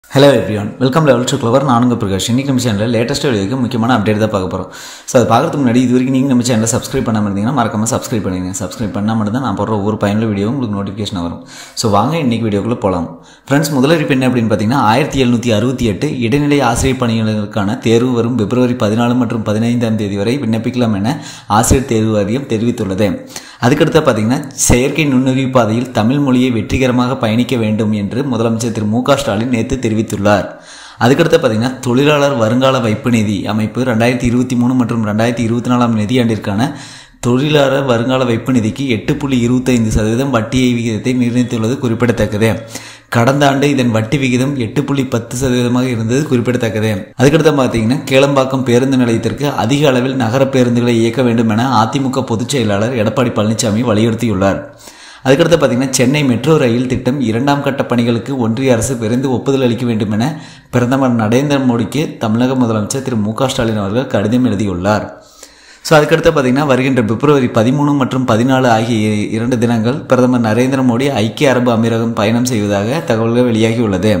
hello everyone welcome level to clever நானுங்க பிரகாஷ் இன்னைக்கு நம்ம சேனலில் லேட்டஸ்ட் வீடியோக்கு முக்கியமான அப்டேட் தான் பார்க்க போகிறோம் ஸோ அது பார்க்கறதுக்கு முன்னாடி இது வரைக்கும் நீங்கள் நம்ம சேனலை சப்ஸ்கிரைப் பண்ணாமல் இருந்தீங்கன்னா மறக்காம சப்ஸ்கிரைப் பண்ணுங்க சப்ஸ்கிரைப் பண்ணால் மட்டும் தான் நான் போடுற ஒவ்வொரு பயனுள்ள வீடியோ உங்களுக்கு நோட்டிஃபிகேஷன் வரும் ஸோ வாங்க இன்னைக்கு வீடியோக்குள்ளே போகலாம் ஃப்ரெண்ட்ஸ் முதலறிப்பு என்ன அப்படின்னு பார்த்தீங்கன்னா ஆயிரத்தி எழுநூற்றி அறுபத்தி எட்டு இடைநிலை ஆசிரியர் பணியாளர்களுக்கான தேர்வு வரும் பிப்ரவரி பதினாலு மற்றும் பதினைந்தாம் தேதி வரை விண்ணப்பிக்கலாம் என ஆசிரியர் தேர்வு வாரியம் தெரிவித்துள்ளது அதுக்கடுத்து பார்த்தீங்கன்னா செயற்கை நுண்ணறிவு பாதையில் தமிழ் மொழியை வெற்றிகரமாக பயணிக்க வேண்டும் என்று முதலமைச்சர் திரு மு க ஸ்டாலின் நேற்று தெரிவித்துள்ளார் அதுக்கடுத்து பார்த்தீங்கன்னா தொழிலாளர் வருங்கால வைப்பு நிதி அமைப்பு ரெண்டாயிரத்தி இருபத்தி மூணு மற்றும் ரெண்டாயிரத்தி இருபத்தி நாலாம் நிதியாண்டிற்கான தொழிலாளர் வருங்கால வைப்பு நிதிக்கு எட்டு புள்ளி இருபத்தைந்து சதவீதம் வட்டியை விகிதத்தை நிர்ணயித்துள்ளது குறிப்பிடத்தக்கது கடந்த ஆண்டு இதன் வட்டி விகிதம் எட்டு புள்ளி பத்து சதவீதமாக இருந்தது குறிப்பிடத்தக்கது அதுக்கடுத்து பார்த்தீங்கன்னா கேளம்பாக்கம் பேருந்து நிலையத்திற்கு அதிக அளவில் நகர பேருந்துகளை இயக்க வேண்டும் என அதிமுக பொதுச் செயலாளர் எடப்பாடி பழனிசாமி வலியுறுத்தியுள்ளார் அதுக்கடுத்து பார்த்தீங்கன்னா சென்னை மெட்ரோ ரயில் திட்டம் இரண்டாம் கட்ட பணிகளுக்கு ஒன்றிய அரசு விரைந்து ஒப்புதல் அளிக்க வேண்டும் என பிரதமர் நரேந்திர மோடிக்கு தமிழக முதலமைச்சர் திரு மு க ஸ்டாலின் அவர்கள் கடிதம் எழுதியுள்ளார் ஸோ அதுக்கடுத்து பார்த்தீங்கன்னா வருகின்ற பிப்ரவரி பதிமூணு மற்றும் பதினாலு ஆகிய இரண்டு தினங்கள் பிரதமர் நரேந்திர மோடி ஐக்கிய அரபு அமீரகம் பயணம் செய்வதாக தகவல்கள் வெளியாகியுள்ளது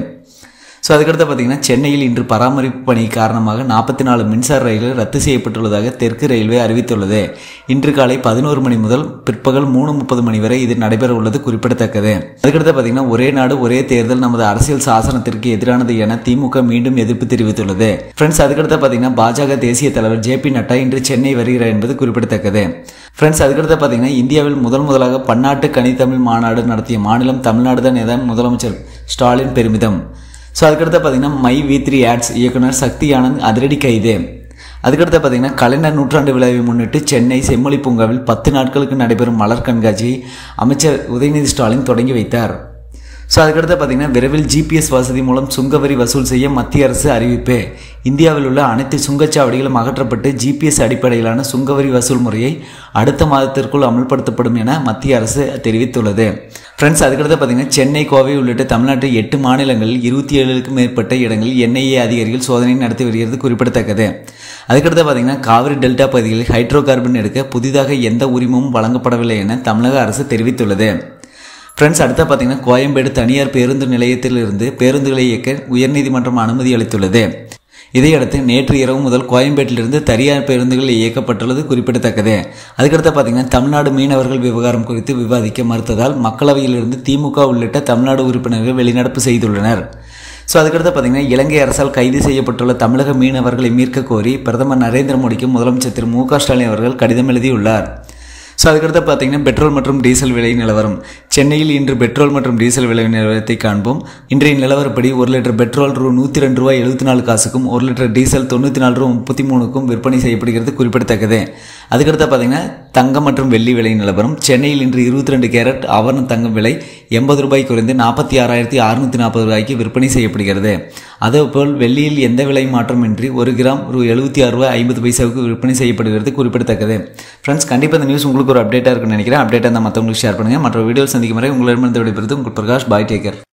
ஸோ அதுக்கடுத்து பார்த்தீங்கன்னா சென்னையில் இன்று பராமரிப்பு பணி காரணமாக நாற்பத்தி நாலு மின்சார ரயில்கள் ரத்து செய்யப்பட்டுள்ளதாக தெற்கு ரயில்வே அறிவித்துள்ளது இன்று காலை பதினோரு மணி முதல் பிற்பகல் மூணு முப்பது மணி வரை இது நடைபெற உள்ளது குறிப்பிடத்தக்கது அதுக்கடுத்து பார்த்தீங்கன்னா ஒரே நாடு ஒரே தேர்தல் நமது அரசியல் சாசனத்திற்கு எதிரானது என திமுக மீண்டும் எதிர்ப்பு தெரிவித்துள்ளது ஃப்ரெண்ட்ஸ் அதுக்கடுத்து பார்த்தீங்கன்னா பாஜக தேசிய தலைவர் ஜே பி நட்டா இன்று சென்னை வருகிறார் என்பது குறிப்பிடத்தக்கது ஃப்ரெண்ட்ஸ் அதுக்கடுத்து பார்த்தீங்கன்னா இந்தியாவில் முதல் முதலாக பன்னாட்டு கனித்தமிழ் மாநாடு நடத்திய மாநிலம் தமிழ்நாடு தான் என முதலமைச்சர் ஸ்டாலின் பெருமிதம் ஸோ அதுக்கடுத்து பார்த்தீங்கன்னா மை வி த்ரீ ஆட்ஸ் இயக்குனர் சக்தி ஆனந்த் அதிரடி கைது அதுக்கடுத்து பார்த்தீங்கன்னா கலைஞர் நூற்றாண்டு விழாவை முன்னிட்டு சென்னை செம்மொழி பூங்காவில் பத்து நாட்களுக்கு நடைபெறும் மலர் கண்காட்சியை அமைச்சர் உதயநிதி ஸ்டாலின் தொடங்கி வைத்தார் ஸோ அதுக்கடுத்து பார்த்தீங்கன்னா விரைவில் ஜிபிஎஸ் வசதி மூலம் சுங்கவரி வசூல் செய்ய மத்திய அரசு அறிவிப்பு இந்தியாவில் உள்ள அனைத்து சுங்கச்சாவடிகளும் அகற்றப்பட்டு ஜிபிஎஸ் அடிப்படையிலான சுங்கவரி வசூல் முறையை அடுத்த மாதத்திற்குள் அமல்படுத்தப்படும் என மத்திய அரசு தெரிவித்துள்ளது ஃப்ரெண்ட்ஸ் அதுக்கடுத்து பார்த்தீங்கன்னா சென்னை கோவை உள்ளிட்ட தமிழ்நாட்டில் எட்டு மாநிலங்களில் இருபத்தி ஏழுக்கும் மேற்பட்ட இடங்களில் என்ஐஏ அதிகாரிகள் சோதனை நடத்தி வருகிறது குறிப்பிடத்தக்கது அதுக்கடுத்து பார்த்தீங்கன்னா காவிரி டெல்டா பகுதிகளில் ஹைட்ரோ கார்பன் எடுக்க புதிதாக எந்த உரிமமும் வழங்கப்படவில்லை என தமிழக அரசு தெரிவித்துள்ளது ஃப்ரெண்ட்ஸ் அடுத்த பார்த்தீங்கன்னா கோயம்பேடு தனியார் பேருந்து நிலையத்திலிருந்து பேருந்துகளை இயக்க உயர்நீதிமன்றம் அனுமதி அளித்துள்ளது இதையடுத்து நேற்று இரவு முதல் கோயம்பேட்டிலிருந்து தனியார் பேருந்துகள் இயக்கப்பட்டுள்ளது குறிப்பிடத்தக்கது அதுக்கடுத்து பார்த்தீங்கன்னா தமிழ்நாடு மீனவர்கள் விவகாரம் குறித்து விவாதிக்க மறுத்ததால் மக்களவையிலிருந்து திமுக உள்ளிட்ட தமிழ்நாடு உறுப்பினர்கள் வெளிநடப்பு செய்துள்ளனர் ஸோ அதுக்கடுத்து பார்த்தீங்கன்னா இலங்கை அரசால் கைது செய்யப்பட்டுள்ள தமிழக மீனவர்களை மீட்க கோரி பிரதமர் நரேந்திர மோடிக்கு முதலமைச்சர் திரு மு க ஸ்டாலின் அவர்கள் கடிதம் எழுதியுள்ளார் ஸோ அதுக்கடுத்து பார்த்தீங்கன்னா பெட்ரோல் மற்றும் டீசல் விலை நிலவரம் சென்னையில் இன்று பெட்ரோல் மற்றும் டீசல் விலை நிலவரத்தை காண்போம் இன்றைய நிலவரப்படி ஒரு லிட்டர் பெட்ரோல் ரூ நூற்றி ரெண்டு ரூபாய் எழுபத்தி நாலு காசுக்கும் ஒரு லிட்டர் டீசல் தொண்ணூற்றி நாலு ரூபா முப்பத்தி மூணுக்கும் விற்பனை செய்யப்படுகிறது குறிப்பிடத்தக்கது அதுக்கடுத்து பார்த்தீங்கன்னா தங்கம் மற்றும் வெள்ளி விலை நிலவரம் சென்னையில் இன்று இருபத்தி ரெண்டு கேரட் ஆவரண தங்கம் விலை எண்பது ரூபாய் குறைந்து நாற்பத்தி ஆறாயிரத்தி அறுநூற்றி நாற்பது ரூபாய்க்கு விற்பனை செய்யப்படுகிறது அதேபோல் வெள்ளியில் எந்த விலை மாற்றமின்றி ஒரு கிராம் ரூ எழுபத்தி ஆறு ரூபாய் ஐம்பது பைசாவுக்கு விற்பனை செய்யப்படுகிறது குறிப்பிடத்தக்கது ஃப்ரெண்ட்ஸ் கண்டிப்பாக இந்த நியூஸ் உங்களுக்கு ஒரு அப்டேட்டாக இருக்குன்னு நினைக்கிறேன் அப்டேட்டாக இருந்தால் மற்றவங்களுக்கு ஷேர் பண்ணுங்கள் மற்ற வீடியோ சந்திக்கும் வரை உங்களிடமிருந்து விடைபெறுது உங்கள் பிரகாஷ் பாய் டேக்கர்